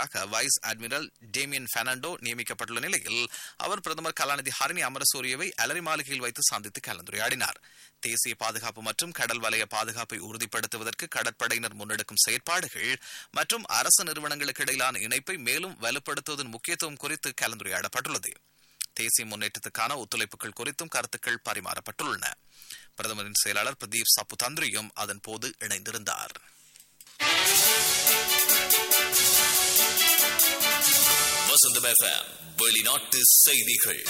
பதிலாக vice admiral Damian Fernando நியமிக்கப்பட்டுள்ள நிலையில் அவர் பிரதமர் கலாநிதி ஹரிணி அமரசூரியவை அலரி மாளிகையில் வைத்து சந்தித்து கலந்துரையாடினார் தேசிய பாதுகாப்பு மற்றும் கடல் வலய பாதுகாப்பை உறுதிப்படுத்துவதற்கு கடற்படையினர் முன்னெடுக்கும் செயற்பாடுகள் மற்றும் அரசு நிறுவனங்களுக்கு இடையிலான இணைப்பை மேலும் வலுப்படுத்துவதன் முக்கியத்துவம் குறித்து கலந்துரையாடப்பட்டுள்ளது தேசிய முன்னேற்றத்துக்கான ஒத்துழைப்புகள் குறித்தும் கருத்துக்கள் பரிமாறப்பட்டுள்ளன பிரதமரின் செயலாளர் பிரதீப் சப்பு தந்திரியும் அதன் போது இணைந்திருந்தார் வசந்தம் எஃப்எம் வெளிநாட்டு செய்திகள்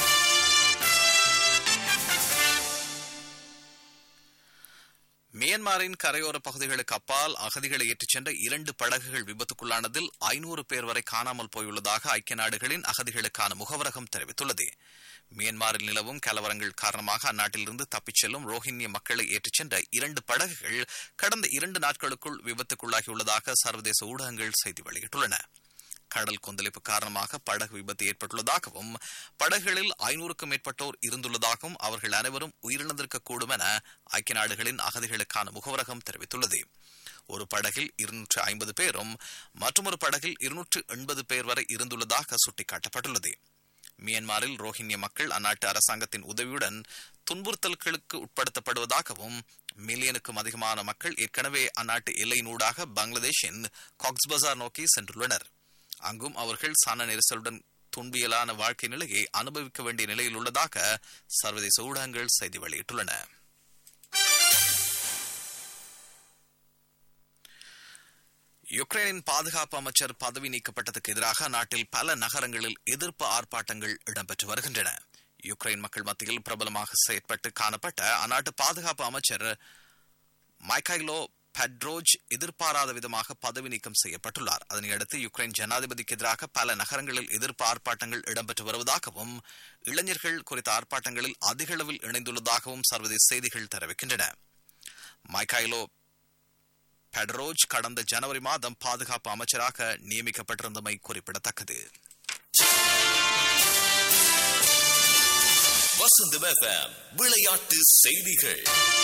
மியான்மரின் கரையோர பகுதிகளுக்கு அப்பால் அகதிகளை ஏற்றிச் சென்ற இரண்டு படகுகள் விபத்துக்குள்ளானதில் ஐநூறு பேர் வரை காணாமல் போயுள்ளதாக ஐக்கிய நாடுகளின் அகதிகளுக்கான முகவரகம் தெரிவித்துள்ளது மியான்மரில் நிலவும் கலவரங்கள் காரணமாக அந்நாட்டிலிருந்து தப்பிச் செல்லும் ரோஹிங்கிய மக்களை ஏற்றிச் சென்ற இரண்டு படகுகள் கடந்த இரண்டு நாட்களுக்குள் விபத்துக்குள்ளாகியுள்ளதாக சர்வதேச ஊடகங்கள் செய்தி வெளியிட்டுள்ளன கடல் கொந்தளிப்பு காரணமாக படகு விபத்து ஏற்பட்டுள்ளதாகவும் படகுகளில் ஐநூறுக்கும் மேற்பட்டோர் இருந்துள்ளதாகவும் அவர்கள் அனைவரும் உயிரிழந்திருக்கக்கூடும் என ஐக்கிய நாடுகளின் அகதிகளுக்கான முகவரகம் தெரிவித்துள்ளது ஒரு படகில் இருநூற்று ஐம்பது பேரும் மற்றொரு படகில் இருநூற்று எண்பது பேர் வரை இருந்துள்ளதாக சுட்டிக்காட்டப்பட்டுள்ளது மியான்மரில் ரோஹிங்கிய மக்கள் அந்நாட்டு அரசாங்கத்தின் உதவியுடன் துன்புறுத்தல்களுக்கு உட்படுத்தப்படுவதாகவும் மில்லியனுக்கும் அதிகமான மக்கள் ஏற்கனவே அந்நாட்டு எல்லையினூடாக பங்களாதேஷின் காக்ஸ் பசார் நோக்கி சென்றுள்ளனர் அங்கும் அவர்கள் சன நெரிசலுடன் துன்பியலான வாழ்க்கை நிலையை அனுபவிக்க வேண்டிய நிலையில் உள்ளதாக சர்வதேச ஊடகங்கள் செய்தி வெளியிட்டுள்ளன யுக்ரைனின் பாதுகாப்பு அமைச்சர் பதவி நீக்கப்பட்டதுக்கு எதிராக நாட்டில் பல நகரங்களில் எதிர்ப்பு ஆர்ப்பாட்டங்கள் இடம்பெற்று வருகின்றன யுக்ரைன் மக்கள் மத்தியில் பிரபலமாக செயற்பட்டு காணப்பட்ட அந்நாட்டு பாதுகாப்பு அமைச்சர் மைக்கைலோ பெட்ரோஜ் எதிர்பாராத விதமாக பதவி நீக்கம் செய்யப்பட்டுள்ளார் அதனையடுத்து யுக்ரைன் ஜனாதிபதிக்கு எதிராக பல நகரங்களில் எதிர்ப்பு ஆர்ப்பாட்டங்கள் இடம்பெற்று வருவதாகவும் இளைஞர்கள் குறித்த ஆர்ப்பாட்டங்களில் அதிக அளவில் இணைந்துள்ளதாகவும் சர்வதேச செய்திகள் தெரிவிக்கின்றன மைக்கைலோ பெடரோஜ் கடந்த ஜனவரி மாதம் பாதுகாப்பு அமைச்சராக நியமிக்கப்பட்டிருந்தமை குறிப்பிடத்தக்கது வசந்தம் எஃப்எம் விளையாட்டு செய்திகள்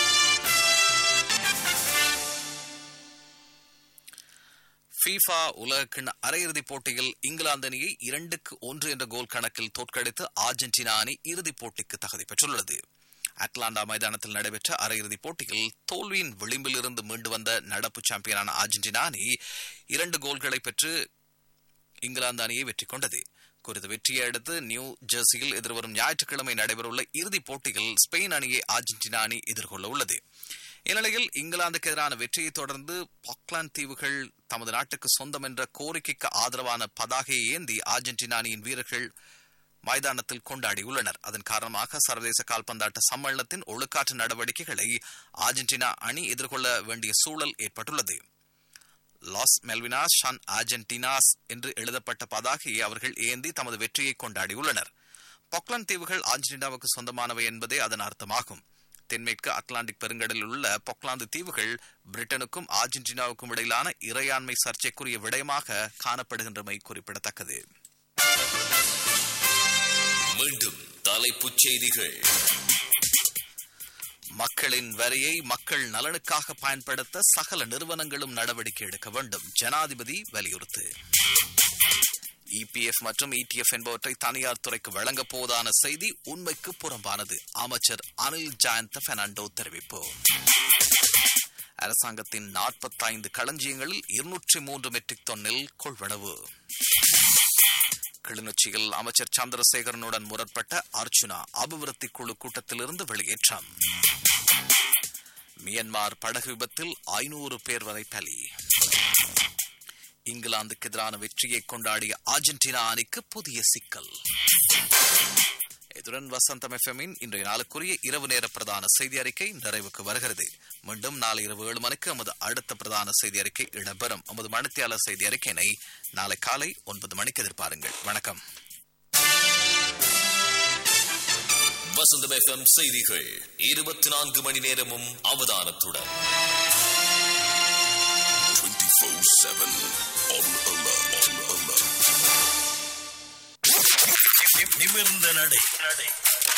ஃபீஃபா உலகக்கிண அரையிறுதிப் போட்டியில் இங்கிலாந்து அணியை இரண்டுக்கு ஒன்று என்ற கோல் கணக்கில் தோற்கடித்து அர்ஜென்டினா அணி இறுதிப் போட்டிக்கு தகுதி பெற்றுள்ளது அட்லாண்டா மைதானத்தில் நடைபெற்ற அரையிறுதிப் போட்டியில் தோல்வியின் விளிம்பிலிருந்து மீண்டு வந்த நடப்பு சாம்பியனான அர்ஜென்டினா அணி இரண்டு கோல்களை பெற்று இங்கிலாந்து அணியை வெற்றி கொண்டது குறித்த வெற்றியை அடுத்து நியூ ஜெர்சியில் எதிர்வரும் ஞாயிற்றுக்கிழமை நடைபெறவுள்ள இறுதிப் போட்டியில் ஸ்பெயின் அணியை அர்ஜென்டினா அணி எதிர்கொள்ள உள்ளது இந்நிலையில் இங்கிலாந்துக்கு எதிரான வெற்றியை தொடர்ந்து பாக்லாந்து தீவுகள் தமது நாட்டுக்கு சொந்தம் என்ற கோரிக்கைக்கு ஆதரவான பதாகையை ஏந்தி அர்ஜென்டினா அணியின் வீரர்கள் மைதானத்தில் கொண்டாடியுள்ளனர் அதன் காரணமாக சர்வதேச கால்பந்தாட்ட சம்மேளனத்தின் ஒழுக்காற்று நடவடிக்கைகளை அர்ஜென்டினா அணி எதிர்கொள்ள வேண்டிய சூழல் ஏற்பட்டுள்ளது லாஸ் மெல்வினாஸ் ஷன் அர்ஜென்டினாஸ் என்று எழுதப்பட்ட பதாகையை அவர்கள் ஏந்தி தமது வெற்றியை கொண்டாடியுள்ளனர் பொக்லாந்து தீவுகள் அர்ஜென்டினாவுக்கு சொந்தமானவை என்பதே அதன் அர்த்தமாகும் தென்மேற்கு அட்லாண்டிக் பெருங்கடலில் உள்ள பொக்லாந்து தீவுகள் பிரிட்டனுக்கும் அர்ஜென்டினாவுக்கும் இடையிலான இறையாண்மை சர்ச்சைக்குரிய விடயமாக காணப்படுகின்றமை குறிப்பிடத்தக்கது மீண்டும் தலைப்புச் செய்திகள் மக்களின் வரியை மக்கள் நலனுக்காக பயன்படுத்த சகல நிறுவனங்களும் நடவடிக்கை எடுக்க வேண்டும் ஜனாதிபதி வலியுறுத்து இபிஎஃப் மற்றும் இடிஎஃப் என்பவற்றை தனியார் துறைக்கு வழங்கப் போவதான செய்தி உண்மைக்கு புறம்பானது அமைச்சர் அனில் ஜயந்த பெர்னாண்டோ தெரிவிப்பு அரசாங்கத்தின் நாற்பத்தைந்து களஞ்சியங்களில் இருநூற்றி மூன்று மெட்ரிக் தொன்னில் கொள்வனவு கிளிநொச்சியில் அமைச்சர் சந்திரசேகரனுடன் முரண்பட்ட அர்ச்சுனா அபிவிருத்தி குழு கூட்டத்திலிருந்து வெளியேற்றம் மியன்மார் படகு விபத்தில் ஐநூறு பேர் வரை பலி இங்கிலாந்துக்கு எதிரான வெற்றியை கொண்டாடிய அர்ஜென்டினா அணிக்கு புதிய சிக்கல் இத்துடன் வசந்தம் எஃப்எம்மின் இன்றைய நாளுக்குரிய இரவு நேர பிரதான செய்தி அறிக்கை நிறைவுக்கு வருகிறது மீண்டும் நாளை இரவு ஏழு மணிக்கு நமது அடுத்த பிரதான செய்தி அறிக்கை இடம்பெறும் நமது மணித்தியாளர் செய்தி அறிக்கையினை நாளை காலை ஒன்பது மணிக்கு எதிர்பாருங்கள் வணக்கம் வசந்தம் எஃப்எம் செய்திகள் இருபத்தி நான்கு மணி நேரமும் அவதானத்துடன் நிமிர்ந்த நடை